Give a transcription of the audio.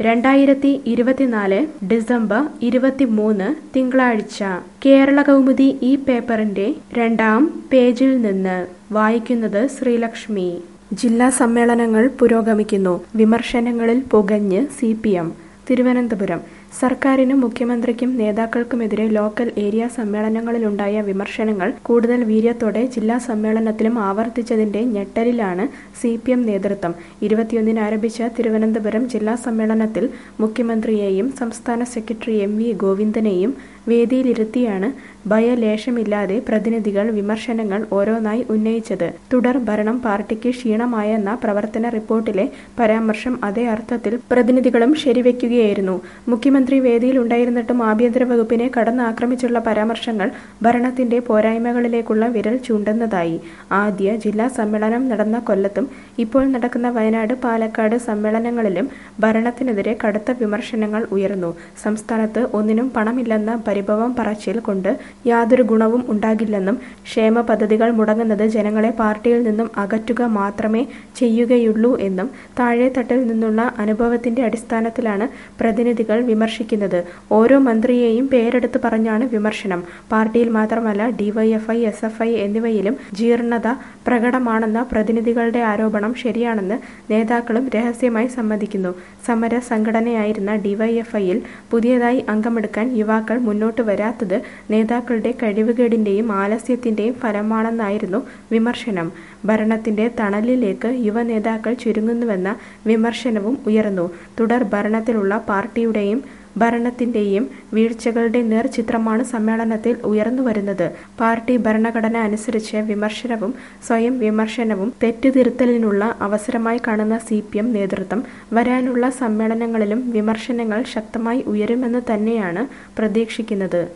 രണ്ടായിരത്തി ഇരുപത്തിനാല് ഡിസംബർ ഇരുപത്തിമൂന്ന് തിങ്കളാഴ്ച കേരള കൗമുദി ഈ പേപ്പറിന്റെ രണ്ടാം പേജിൽ നിന്ന് വായിക്കുന്നത് ശ്രീലക്ഷ്മി ജില്ലാ സമ്മേളനങ്ങൾ പുരോഗമിക്കുന്നു വിമർശനങ്ങളിൽ പുകഞ്ഞ് സി പി എം തിരുവനന്തപുരം സർക്കാരിനും മുഖ്യമന്ത്രിക്കും നേതാക്കൾക്കുമെതിരെ ലോക്കൽ ഏരിയ സമ്മേളനങ്ങളിലുണ്ടായ വിമർശനങ്ങൾ കൂടുതൽ വീര്യത്തോടെ ജില്ലാ സമ്മേളനത്തിലും ആവർത്തിച്ചതിന്റെ ഞെട്ടലിലാണ് സി പി എം നേതൃത്വം ഇരുപത്തിയൊന്നിന് ആരംഭിച്ച തിരുവനന്തപുരം ജില്ലാ സമ്മേളനത്തിൽ മുഖ്യമന്ത്രിയെയും സംസ്ഥാന സെക്രട്ടറി എം വി ഗോവിന്ദനെയും വേദിയിലിരുത്തിയാണ് ഭയലേശമില്ലാതെ പ്രതിനിധികൾ വിമർശനങ്ങൾ ഓരോന്നായി ഉന്നയിച്ചത് തുടർ ഭരണം പാർട്ടിക്ക് ക്ഷീണമായെന്ന പ്രവർത്തന റിപ്പോർട്ടിലെ പരാമർശം അതേ അർത്ഥത്തിൽ പ്രതിനിധികളും ശരിവെക്കുകയായിരുന്നു മുഖ്യമന്ത്രി വേദിയിൽ ഉണ്ടായിരുന്നിട്ടും ആഭ്യന്തര വകുപ്പിനെ കടന്നാക്രമിച്ചുള്ള പരാമർശങ്ങൾ ഭരണത്തിന്റെ പോരായ്മകളിലേക്കുള്ള വിരൽ ചൂണ്ടുന്നതായി ആദ്യ ജില്ലാ സമ്മേളനം നടന്ന കൊല്ലത്തും ഇപ്പോൾ നടക്കുന്ന വയനാട് പാലക്കാട് സമ്മേളനങ്ങളിലും ഭരണത്തിനെതിരെ കടുത്ത വിമർശനങ്ങൾ ഉയർന്നു സംസ്ഥാനത്ത് ഒന്നിനും പണമില്ലെന്ന പരിഭവം പറച്ചിൽ കൊണ്ട് യാതൊരു ഗുണവും ഉണ്ടാകില്ലെന്നും ക്ഷേമ പദ്ധതികൾ മുടങ്ങുന്നത് ജനങ്ങളെ പാർട്ടിയിൽ നിന്നും അകറ്റുക മാത്രമേ ചെയ്യുകയുള്ളൂ എന്നും താഴെത്തട്ടിൽ നിന്നുള്ള അനുഭവത്തിന്റെ അടിസ്ഥാനത്തിലാണ് പ്രതിനിധികൾ വിമർശിക്കുന്നത് ഓരോ മന്ത്രിയെയും പേരെടുത്ത് പറഞ്ഞാണ് വിമർശനം പാർട്ടിയിൽ മാത്രമല്ല ഡിവൈഎഫ്ഐ എസ് എഫ് ഐ എന്നിവയിലും ജീർണത പ്രകടമാണെന്ന പ്രതിനിധികളുടെ ആരോപണം ശരിയാണെന്ന് നേതാക്കളും രഹസ്യമായി സമ്മതിക്കുന്നു സമര സംഘടനയായിരുന്ന ഡിവൈഎഫ്ഐയിൽ പുതിയതായി അംഗമെടുക്കാൻ യുവാക്കൾ മുന്നോട്ട് വരാത്തത് നേതാക്കളുടെ കഴിവുകേടിന്റെയും ആലസ്യത്തിന്റെയും ഫലമാണെന്നായിരുന്നു വിമർശനം ഭരണത്തിന്റെ തണലിലേക്ക് യുവ നേതാക്കൾ ചുരുങ്ങുന്നുവെന്ന വിമർശനവും ഉയർന്നു തുടർ ഭരണത്തിലുള്ള പാർട്ടിയുടെയും ഭരണത്തിന്റെയും വീഴ്ചകളുടെ നേർചിത്രമാണ് സമ്മേളനത്തിൽ ഉയർന്നുവരുന്നത് പാർട്ടി ഭരണഘടന അനുസരിച്ച് വിമർശനവും സ്വയം വിമർശനവും തെറ്റുതിരുത്തലിനുള്ള അവസരമായി കാണുന്ന സി പി എം നേതൃത്വം വരാനുള്ള സമ്മേളനങ്ങളിലും വിമർശനങ്ങൾ ശക്തമായി ഉയരുമെന്ന് തന്നെയാണ് പ്രതീക്ഷിക്കുന്നത്